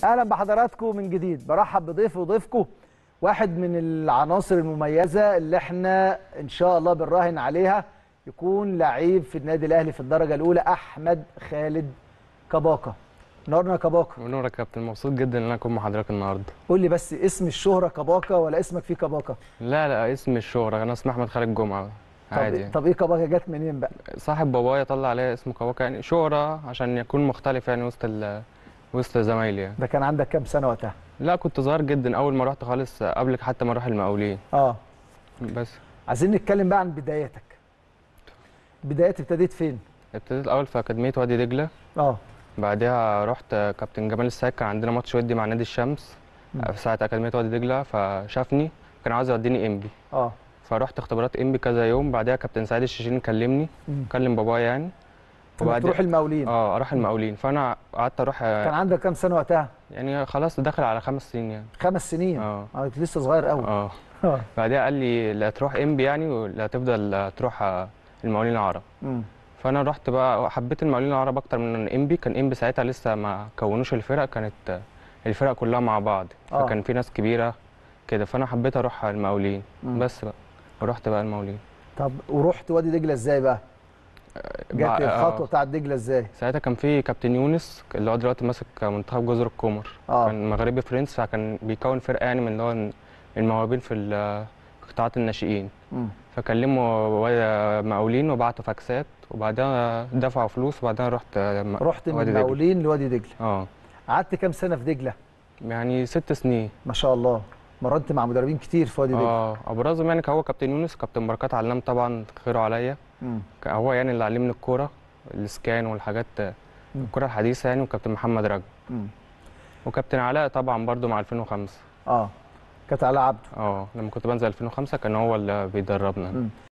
اهلا بحضراتكم من جديد برحب بضيفي وضيفكم واحد من العناصر المميزه اللي احنا ان شاء الله بنراهن عليها يكون لعيب في النادي الاهلي في الدرجه الاولى احمد خالد كباكا نورنا يا كباكا ونور يا كابتن مبسوط جدا ان انا اكون مع حضرتك النهارده قول لي بس اسم الشهره كباكا ولا اسمك فيه كباكا لا لا اسم الشهرة انا اسمي احمد خالد جمعه عادي طب يعني. طب ايه كباكا جت منين بقى صاحب بابايا طلع عليا اسمه كواكا يعني شهرة عشان يكون مختلف يعني وسط ال وسط زمايلي يعني. ده كان عندك كام سنه وقتها لا كنت صغير جدا اول ما رحت خالص قبل حتى ما اروح المقاولين اه بس عايزين نتكلم بقى عن بداياتك بدايات ابتديت فين ابتديت الاول في اكاديميه وادي دجله اه بعدها رحت كابتن جمال السايق كان عندنا ماتش ودي مع نادي الشمس مم. في ساعه اكاديميه وادي دجله فشافني كان عاوز يوديني انبي اه فرحت اختبارات انبي كذا يوم بعدها كابتن سعيد الشيشين كلمني مم. كلم بابايا يعني انك تروح المقاولين اه اروح المقاولين فانا قعدت اروح كان عندك كام سنه وقتها يعني خلاص داخل على خمس سنين يعني خمس سنين اه اه كنت لسه صغير قوي اه اه بعدها قال لي لا تروح انبي يعني ولا تفضل تروح آه، المقاولين العرب مم. فانا رحت بقى حبيت المقاولين العرب اكتر من انبي كان انبي ساعتها لسه ما كونوش الفرق كانت آه، الفرق كلها مع بعض آه. فكان في ناس كبيره كده فانا حبيت اروح المقاولين مم. بس بقى ورحت بقى المقاولين طب ورحت وادي دجله ازاي بقى جت بقى- الخطوه آه. بتاعت دجله ازاي ساعتها كان في كابتن يونس اللي هو دلوقتي ماسك منتخب جزر القمر اه كان مغربي فرنس فكان بيكون فرقه يعني من اللي هو الموهوبين في ال- قطاعات الناشئين مم. فكلموا و- مقاولين وبعتوا فاكسات وبعدها دفعوا فلوس وبعدها رحت م- رحت من وادي دجلة. المقاولين لوادي دجله اه قعدت كام سنه في دجله يعني ست سنين ما شاء الله مرنت مع مدربين كتير في وادي دجله اه ابرزهم يعني هو كابتن يونس كابتن بركات علام طبعا خيره عليا مم. ك- هو يعني اللي علمني الكوره الاسكان والحاجات مم. الكوره الحديثه يعني وكابتن محمد رجب مم. وكابتن علاء طبعا برضو مع 2005 اه كانت على عبده اه لما كنت بنزل 2005 كان هو اللي بيدربنا مم.